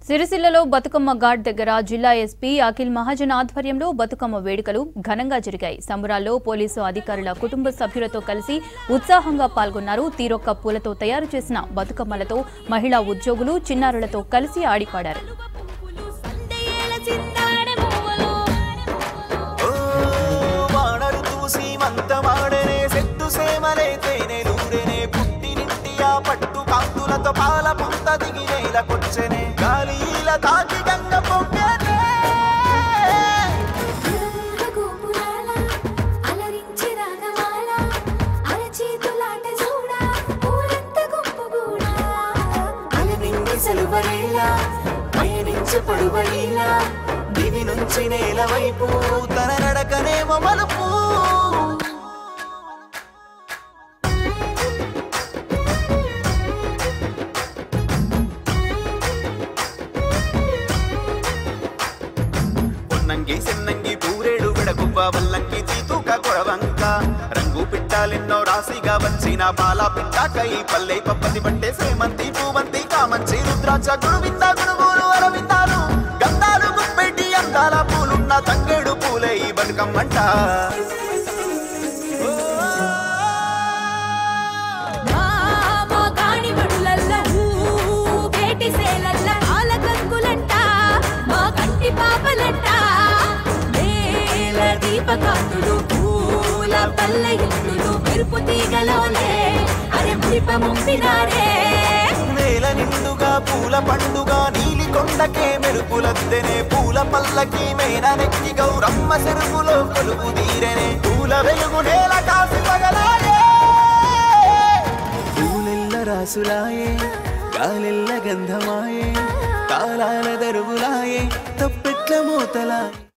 సిరిసిల్లలో బతుకమ్మ ఘాట్ దగ్గర జిల్లా ఎస్పీ అఖిల్ మహాజన్ ఆధ్వర్యంలో బతుకమ్మ వేడుకలు ఘనంగా జరిగాయి సంబరాల్లో పోలీసు అధికారుల కుటుంబ సభ్యులతో కలిసి ఉత్సాహంగా పాల్గొన్నారు తీరొక్క పూలతో తయారు చేసిన బతుకమ్మలతో మహిళా ఉద్యోగులు చిన్నారులతో కలిసి ఆడిపాడారు ఓ వానరు తూసి మంతమాడనే సెట్టు సేమలే తేనెలూడెనే పుట్టినింటి ఆ పట్టు కాంతులతో పాల పుంత దిగి నేలకొచ్చెనే గాలిల తాకి గంగ పొంగనే గోపురాల అలరించి రాగమాల అరచేతులాట చూడ ఊరంత గుంపుగూడ అలనింగి సెలవరేళ పయనించే పడువలీల దివి నుంచి నేల వైపు తన నడకనేమో మలుపు పొన్నంగి సెన్నంగి పూరేడు విడగుబ్బ వల్లంకి తీతూక కొడవంక రంగు పిట్టాలెన్నో రాశిగా వచ్చిన పాల పిట్టాక ఈ పల్లె పప్పతి పట్టే సేమంతి పూవంతి కామంచి రుద్రాక్ష గురువింద గురువులు అరవిందాలు గంధాలు గుప్పెట్టి అందాల పూలున్న తంగేడు పూలే ఈ బతుకమ్మంట మా కాణి బడులల్ల బేటి సేలల్ల ఆల కంకులంట మా కంటి పాపలంట నేల దీపకాంతులు పూల పల్లె ఇల్లులు మెరుపు తీగలోలే అరే మురిప ముంపినారే నేల నిండుగా పూల పండుగ నీలి కొండకే మెరుపులద్దెనే పూల పల్లకి మేన నెక్కి గౌరమ్మ చెరుపులో కొలుపు తీరెనే పూల వెలుగు నేల కాసి పగలాయే పూలెల్ల రాసులాయే గాలెల్ల గంధమాయే తాళాల దరువులాయే తప్పెట్ల మూతలాయే